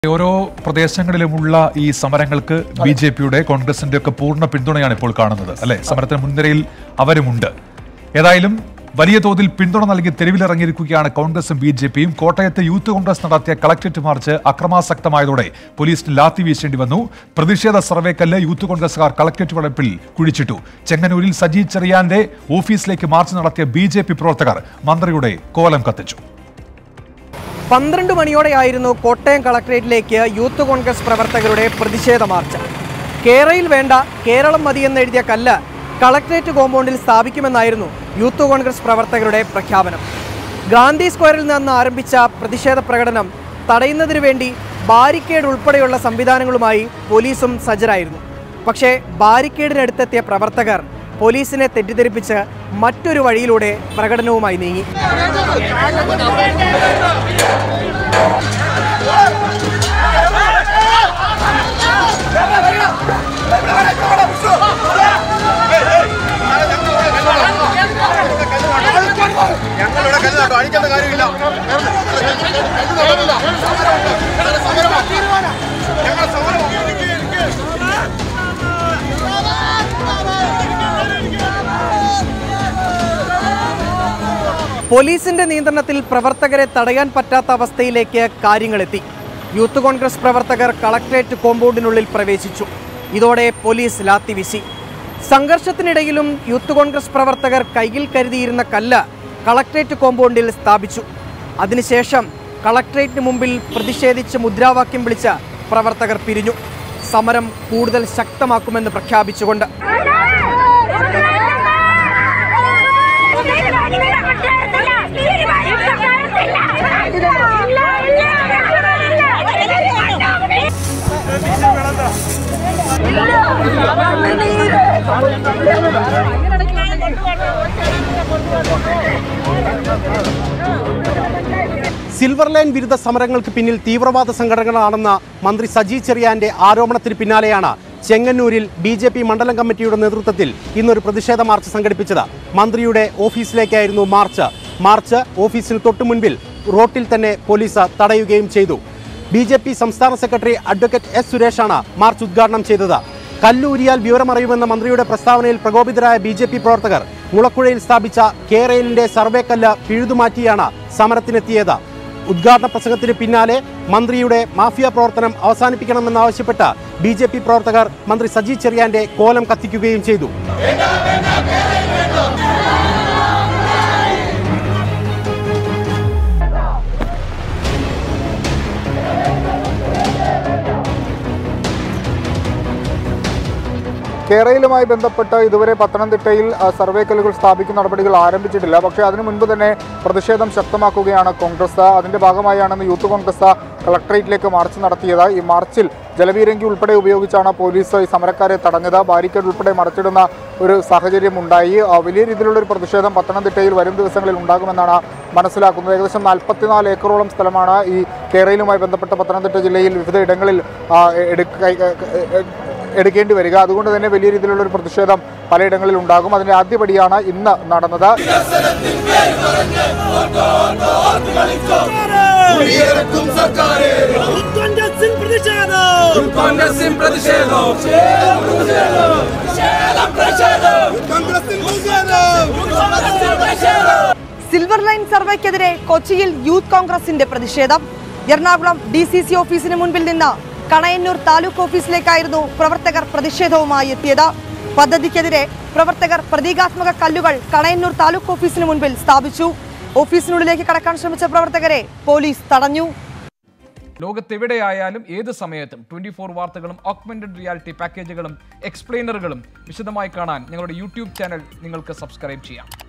ഓരോ പ്രദേശങ്ങളിലുമുള്ള ഈ സമരങ്ങൾക്ക് B J പിയുടെ കോൺഗ്രസിന്റെ ഒക്കെ പൂർണ്ണ പിന്തുണയാണ് ഇപ്പോൾ കാണുന്നത് അല്ലെ സമരത്തിന് മുൻനിരയിൽ അവരുമുണ്ട് ഏതായാലും വലിയ തോതിൽ പിന്തുണ നൽകി തെരുവിലിറങ്ങിയിരിക്കുകയാണ് കോൺഗ്രസും ബി ജെ പിയും കോട്ടയത്ത് യൂത്ത് കോൺഗ്രസ് നടത്തിയ കളക്ടറേറ്റ് മാർച്ച് അക്രമാസക്തമായതോടെ പോലീസിന് ലാത്തി വീശേണ്ടി വന്നു പ്രതിഷേധ സർവേക്കല്ല് യൂത്ത് കോൺഗ്രസുകാർ കളക്ടറേറ്റ് വളപ്പിൽ കുഴിച്ചിട്ടു ചെങ്ങന്നൂരിൽ സജി ചെറിയാന്റെ ഓഫീസിലേക്ക് മാർച്ച് നടത്തിയ ബി പ്രവർത്തകർ മന്ത്രിയുടെ കോലം കത്തിച്ചു പന്ത്രണ്ട് മണിയോടെയായിരുന്നു കോട്ടയം കളക്ടറേറ്റിലേക്ക് യൂത്ത് കോൺഗ്രസ് പ്രവർത്തകരുടെ പ്രതിഷേധ മാർച്ച് കേരയിൽ വേണ്ട കേരളം മതിയെന്ന് എഴുതിയ കല്ല് കളക്ടറേറ്റ് കോമ്പൗണ്ടിൽ സ്ഥാപിക്കുമെന്നായിരുന്നു യൂത്ത് കോൺഗ്രസ് പ്രവർത്തകരുടെ പ്രഖ്യാപനം ഗാന്ധി സ്ക്വയറിൽ നിന്ന് ആരംഭിച്ച പ്രതിഷേധ പ്രകടനം തടയുന്നതിനു വേണ്ടി ബാരിക്കേഡ് ഉൾപ്പെടെയുള്ള സംവിധാനങ്ങളുമായി പോലീസും സജ്ജരായിരുന്നു പക്ഷേ ബാരിക്കേഡിനടുത്തെത്തിയ പ്രവർത്തകർ പോലീസിനെ തെറ്റിദ്ധരിപ്പിച്ച് മറ്റൊരു വഴിയിലൂടെ പ്രകടനവുമായി നീങ്ങി ഞങ്ങളിവിടെ കല്ല് അടിക്കേണ്ട കാര്യമില്ല ഞങ്ങൾ സമരം പോലീസിന്റെ നിയന്ത്രണത്തിൽ പ്രവർത്തകരെ തടയാൻ പറ്റാത്ത അവസ്ഥയിലേക്ക് കാര്യങ്ങളെത്തി യൂത്ത് കോൺഗ്രസ് പ്രവർത്തകർ കളക്ട്രേറ്റ് കോമ്പൗണ്ടിനുള്ളിൽ പ്രവേശിച്ചു ഇതോടെ പോലീസ് ലാത്തി വീശി സംഘർഷത്തിനിടയിലും യൂത്ത് കോൺഗ്രസ് പ്രവർത്തകർ കയ്യിൽ കരുതിയിരുന്ന കല്ല് കളക്ട്രേറ്റ് കോമ്പൗണ്ടിൽ സ്ഥാപിച്ചു അതിനുശേഷം കളക്ട്രേറ്റിന് മുമ്പിൽ പ്രതിഷേധിച്ച് മുദ്രാവാക്യം വിളിച്ച പ്രവർത്തകർ പിരിഞ്ഞു സമരം കൂടുതൽ ശക്തമാക്കുമെന്ന് പ്രഖ്യാപിച്ചുകൊണ്ട് സിൽവർ ലൈൻ വിരുദ്ധ സമരങ്ങൾക്ക് പിന്നിൽ തീവ്രവാദ സംഘടനകളാണെന്ന മന്ത്രി സജി ചെറിയാന്റെ ആരോപണത്തിന് പിന്നാലെയാണ് ചെങ്ങന്നൂരിൽ ബി ജെ പി മണ്ഡലം കമ്മിറ്റിയുടെ നേതൃത്വത്തിൽ ഇന്നൊരു പ്രതിഷേധ മാർച്ച് സംഘടിപ്പിച്ചത് മന്ത്രിയുടെ ഓഫീസിലേക്കായിരുന്നു മാർച്ച് മാർച്ച് ഓഫീസിന് തൊട്ടു മുൻപിൽ റോട്ടിൽ തന്നെ പോലീസ് തടയുകയും ചെയ്തു ബി ജെ പി സംസ്ഥാന സെക്രട്ടറി അഡ്വക്കേറ്റ് എസ് സുരേഷാണ് മാർച്ച് ഉദ്ഘാടനം ചെയ്തത് കല്ലൂരിയാൽ വിവരമറിയുമെന്ന മന്ത്രിയുടെ പ്രസ്താവനയിൽ പ്രകോപിതരായ ബി ജെ പി പ്രവർത്തകർ മുളക്കുഴയിൽ സ്ഥാപിച്ച കേരളിന്റെ സർവേ കല്ല് പിഴുതുമാറ്റിയാണ് സമരത്തിനെത്തിയത് ഉദ്ഘാടന പ്രസംഗത്തിന് പിന്നാലെ മന്ത്രിയുടെ മാഫിയ പ്രവർത്തനം അവസാനിപ്പിക്കണമെന്നാവശ്യപ്പെട്ട് ബി ജെ പി പ്രവർത്തകർ മന്ത്രി സജി ചെറിയാന്റെ കോലം കത്തിക്കുകയും ചെയ്തു കേരളയിലുമായി ബന്ധപ്പെട്ട് ഇതുവരെ പത്തനംതിട്ടയിൽ ആ, സർവേക്കല്ലുകൾ സ്ഥാപിക്കുന്ന നടപടികൾ ആരംഭിച്ചിട്ടില്ല പക്ഷേ അതിനു മുൻപ് തന്നെ പ്രതിഷേധം ശക്തമാക്കുകയാണ് കോൺഗ്രസ് അതിന്റെ ഭാഗമായാണ് യൂത്ത് കോൺഗ്രസ് കളക്ടറേറ്റിലേക്ക് മാർച്ച് നടത്തിയത് ഈ മാർച്ചിൽ ജലപീരങ്കി ഉൾപ്പെടെ ഉപയോഗിച്ചാണ് പോലീസ് ഈ സമരക്കാരെ തടഞ്ഞത് ബാരിക്കേഡ് ഉൾപ്പെടെ മറച്ചിടുന്ന ഒരു സാഹചര്യം ഉണ്ടായി ആ, വലിയ രീതിയിലുള്ള ഒരു പ്രതിഷേധം പത്തനംതിട്ടയിൽ വരും ദിവസങ്ങളിൽ ഉണ്ടാകുമെന്നാണ് മനസ്സിലാക്കുന്നത് ഏകദേശം നാൽപ്പത്തിനാല് ഏക്കറോളം സ്ഥലമാണ് ഈ കേരളയിലുമായി ബന്ധപ്പെട്ട പത്തനംതിട്ട ജില്ലയിൽ വിവിധ ഇടങ്ങളിൽ ആ, എടുക്ക കൈ- ക- ക- എടുക്കേണ്ടി വരിക അതുകൊണ്ട് തന്നെ വലിയ രീതിയിലുള്ള ഒരു പ്രതിഷേധം പലയിടങ്ങളിൽ ഉണ്ടാകും അതിന്റെ ആദ്യപടിയാണ് ഇന്ന് നടന്നത് സിൽവർ ലൈൻ സർവേക്കെതിരെ കൊച്ചിയിൽ യൂത്ത് കോൺഗ്രസിന്റെ പ്രതിഷേധം എറണാകുളം ഡി സി സി ഓഫീസിന് മുൻപിൽ നിന്ന് കണയന്നൂർ താലൂക്ക് ഓഫീസിലേക്കായിരുന്നു പ്രവർത്തകർ പ്രതിഷേധവുമായി എത്തിയത് പദ്ധതിക്കെതിരെ പ്രവർത്തകർ പ്രതീകാത്മക കല്ലുകൾ കണയന്നൂർ താലൂക്ക് ഓഫീസിന് മുൻപിൽ സ്ഥാപിച്ചു ഓഫീസിനുള്ളിലേക്ക് കടക്കാൻ ശ്രമിച്ച പ്രവർത്തകരെ പോലീസ് തടഞ്ഞു ലോകത്തെവിടെയായാലും ഏത് സമയത്തും ട്വന്റി ഫോർ വാർത്തകളും ഓഗ്മെന്റഡ് റിയാലിറ്റി പാക്കേജുകളും എക്സ്പ്ലെയിനറുകളും വിശദമായി കാണാൻ ഞങ്ങളുടെ യൂട്യൂബ് ചാനൽ നിങ്ങൾക്ക് സബ്സ്ക്രൈബ് ചെയ്യാം